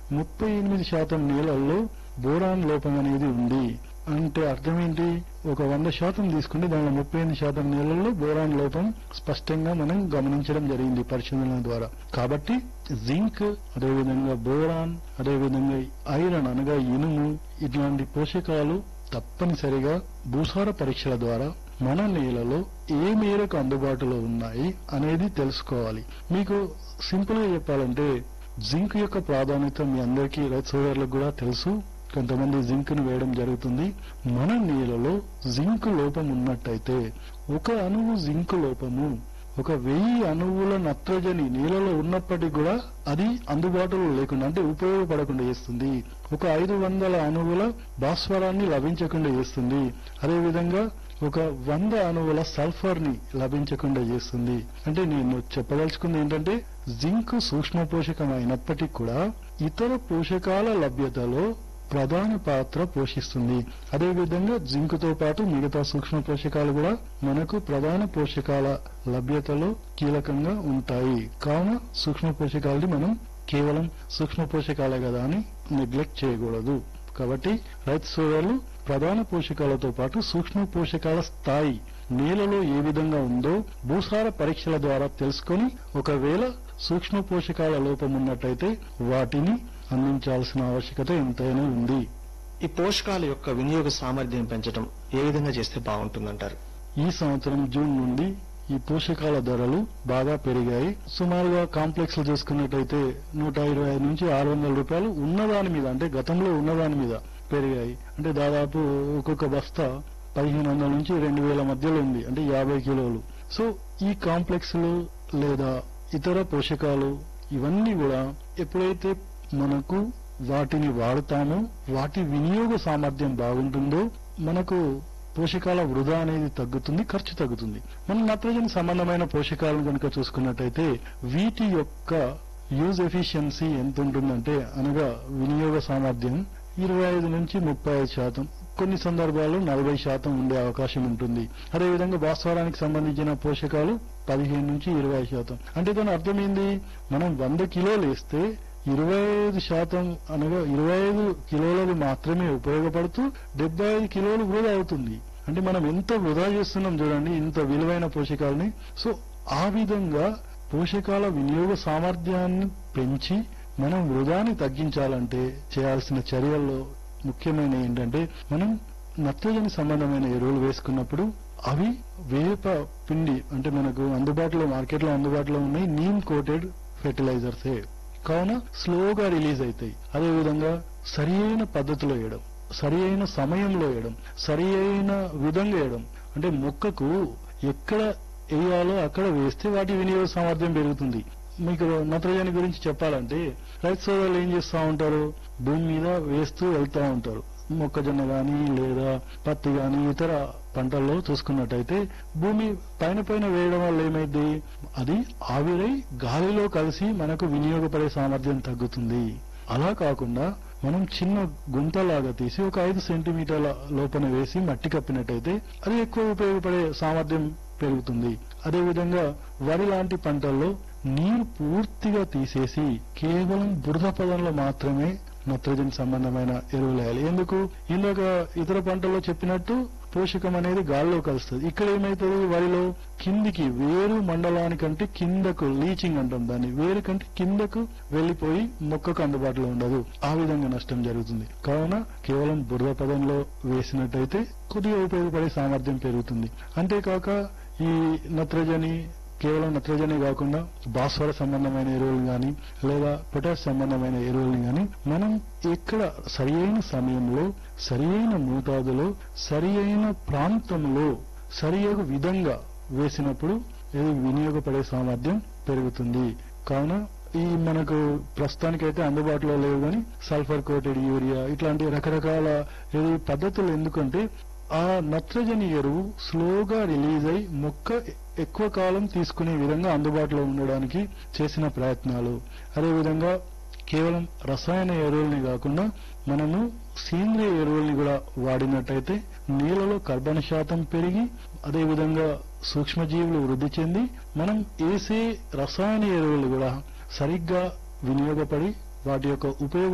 ముప్పై ఎనిమిది శాతం నీళ్ళల్లో బోరాన్ లోపం అనేది ఉంది అంటే అర్థం ఏంటి ఒక వంద శాతం తీసుకుంటే దానిలో ముప్పై ఎనిమిది శాతం నీళ్ళల్లో బోరాన్ లోపం స్పష్టంగా మనం గమనించడం జరిగింది పరిశోధనల ద్వారా కాబట్టి జింక్ అదేవిధంగా బోరాన్ అదేవిధంగా ఐరన్ అనగా ఇనుము ఇట్లాంటి పోషకాలు తప్పనిసరిగా భూసార పరీక్షల ద్వారా మన నేలలో ఏ మేరకు అందుబాటులో ఉన్నాయి అనేది తెలుసుకోవాలి మీకు సింపుల్ గా చెప్పాలంటే జింక్ యొక్క ప్రాధాన్యత మీ అందరికీ రైతు సోదరులకు కూడా తెలుసు కొంతమంది జింక్ ను వేయడం జరుగుతుంది మన నేలలో జింక్ లోపం ఉన్నట్టయితే ఒక అణువు జింక్ లోపము ఒక వెయ్యి అణువుల నత్రజని నీళ్ళలో ఉన్నప్పటికీ కూడా అది అందుబాటులో లేకుండా అంటే ఉపయోగపడకుండా చేస్తుంది ఒక ఐదు వందల అణువుల భాస్వరాన్ని లభించకుండా చేస్తుంది అదేవిధంగా ఒక వంద అణువుల సల్ఫర్ ని లభించకుండా చేస్తుంది అంటే నేను చెప్పదలుచుకుంది ఏంటంటే జింక్ సూక్ష్మ పోషకం అయినప్పటికీ కూడా ఇతర పోషకాల లభ్యతలో ప్రధాన పాత్ర పోషిస్తుంది అదేవిధంగా జింక్ తో పాటు మిగతా సూక్ష్మ పోషకాలు కూడా మనకు ప్రధాన పోషకాల లభ్యతలో కీలకంగా ఉంటాయి కావున సూక్ష్మ పోషకాలని మనం కేవలం సూక్ష్మ పోషకాలే కదా అని నెగ్లెక్ట్ చేయకూడదు కాబట్టి రైతు సోదరులు ప్రధాన పోషకాలతో పాటు సూక్ష్మ పోషకాల స్థాయి నేలలో ఏ విధంగా ఉందో భూసార పరీక్షల ద్వారా తెలుసుకొని ఒకవేళ సూక్ష్మ పోషకాల లోపం ఉన్నట్టయితే వాటిని అందించాల్సిన ఆవశ్యకత ఎంతైనా ఉంది ఈ పోషకాల యొక్క వినియోగ సామర్థ్యం పెంచడం ఏ విధంగా చేస్తే బాగుంటుందంటారు ఈ సంవత్సరం జూన్ నుండి ఈ పోషకాల ధరలు బాగా పెరిగాయి సుమారుగా కాంప్లెక్స్ చూసుకున్నట్టయితే నూట ఇరవై ఐదు నుంచి ఆరు వందల రూపాయలు ఉన్నదాని మీద అంటే గతంలో ఉన్నదాని మీద పెరిగాయి అంటే దాదాపు ఒక్కొక్క బస్తా పదిహేను వందల నుంచి రెండు వేల మధ్యలో ఉంది అంటే యాభై కిలోలు సో ఈ కాంప్లెక్స్లు లేదా ఇతర పోషకాలు ఇవన్నీ కూడా ఎప్పుడైతే మనకు వాటిని వాడుతామో వాటి వినియోగ సామర్థ్యం బాగుంటుందో మనకు పోషకాల వృధా అనేది తగ్గుతుంది ఖర్చు తగ్గుతుంది మనం నత్రజని సంబంధమైన పోషకాలను కనుక చూసుకున్నట్టయితే వీటి యొక్క యూజ్ ఎఫిషియన్సీ ఎంత ఉంటుందంటే అనగా వినియోగ సామర్థ్యం ఇరవై ఐదు నుంచి ముప్పై ఐదు శాతం కొన్ని సందర్భాల్లో నలభై శాతం ఉండే అవకాశం ఉంటుంది అదేవిధంగా భాస్వరానికి సంబంధించిన పోషకాలు పదిహేను నుంచి ఇరవై శాతం అంటే దాని అర్థం ఏంది మనం వంద కిలోలు వేస్తే ఇరవై ఐదు శాతం అనగా ఇరవై ఐదు కిలోలు మాత్రమే ఉపయోగపడుతూ డెబ్బై ఐదు కిలోలు వృధా అవుతుంది అంటే మనం ఎంత వృధా చేస్తున్నాం చూడండి ఇంత విలువైన పోషకాలని సో ఆ విధంగా పోషకాల వినియోగ సామర్థ్యాన్ని పెంచి మనం వృధాని తగ్గించాలంటే చేయాల్సిన చర్యల్లో ముఖ్యమైన ఏంటంటే మనం నత్రజని సంబంధమైన ఎరువులు వేసుకున్నప్పుడు అవి వేప పిండి అంటే మనకు అందుబాటులో మార్కెట్లో అందుబాటులో ఉన్నాయి నీమ్ కోటెడ్ ఫెర్టిలైజర్సే కావున స్లోగా రిలీజ్ అవుతాయి అదేవిధంగా సరి అయిన పద్ధతిలో వేయడం సరి అయిన సమయంలో వేయడం సరి అయిన విధంగా వేయడం అంటే మొక్కకు ఎక్కడ వేయాలో అక్కడ వేస్తే వాటి వినియోగ సామర్థ్యం పెరుగుతుంది మీకు నత్రజని గురించి చెప్పాలంటే రైతు సోదరులు ఏం చేస్తూ ఉంటారు భూమి మీద వేస్తూ వెళ్తూ ఉంటారు మొక్కజొన్న గాని లేదా పత్తి గాని ఇతర పంటల్లో చూసుకున్నట్టయితే భూమి పైన పైన వేయడం వల్ల ఏమైంది అది ఆవిరై గాలిలో కలిసి మనకు వినియోగపడే సామర్థ్యం తగ్గుతుంది అలా కాకుండా మనం చిన్న గుంతలాగా తీసి ఒక ఐదు సెంటీమీటర్ల లోపల వేసి మట్టి కప్పినట్టయితే అది ఎక్కువ ఉపయోగపడే సామర్థ్యం పెరుగుతుంది అదేవిధంగా వరి లాంటి పంటల్లో నీరు పూర్తిగా తీసేసి కేవలం బురద పదంలో మాత్రమే నత్రజని సంబంధమైన ఎరువులు వేయాలి ఎందుకు ఇందాక ఇతర పంటల్లో చెప్పినట్టు పోషకం అనేది గాల్లో కలుస్తుంది ఇక్కడ ఏమైతుంది వరిలో కిందికి వేరు మండలానికంటే కిందకు లీచింగ్ అంటాం దాన్ని వేరు కంటే కిందకు వెళ్లిపోయి మొక్కకు అందుబాటులో ఉండదు ఆ విధంగా నష్టం జరుగుతుంది కావున కేవలం బురద పదంలో వేసినట్టయితే కొద్దిగా ఉపయోగపడే సామర్థ్యం పెరుగుతుంది అంతేకాక ఈ నత్రజని కేవలం నత్రజని కాకుండా భాస్వర సంబంధమైన ఎరువులు గాని లేదా పొటాష్ సంబంధమైన ఎరువులు గాని మనం ఎక్కడ సరి అయిన సమయంలో సరి అయిన మోతాదులో సరి అయిన ప్రాంతంలో సరి విధంగా వేసినప్పుడు ఇది వినియోగపడే సామర్థ్యం పెరుగుతుంది కావున ఈ మనకు ప్రస్తుతానికైతే అందుబాటులో లేవు కానీ సల్ఫర్ కోటెడ్ యూరియా ఇట్లాంటి రకరకాల ఇది పద్ధతులు ఎందుకంటే ఆ నత్రజని ఎరువు స్లోగా రిలీజ్ అయి మొక్క ఎక్కువ కాలం తీసుకునే విధంగా అందుబాటులో ఉండడానికి చేసిన ప్రయత్నాలు అదేవిధంగా కేవలం రసాయన ఎరువుల్ని కాకుండా మనము సేంద్రియ ఎరువుల్ని కూడా వాడినట్టయితే నీళ్ళలో కర్బన శాతం పెరిగి అదేవిధంగా సూక్ష్మజీవులు వృద్ధి చెంది మనం వేసే రసాయన ఎరువులు కూడా సరిగ్గా వినియోగపడి వాటి యొక్క ఉపయోగ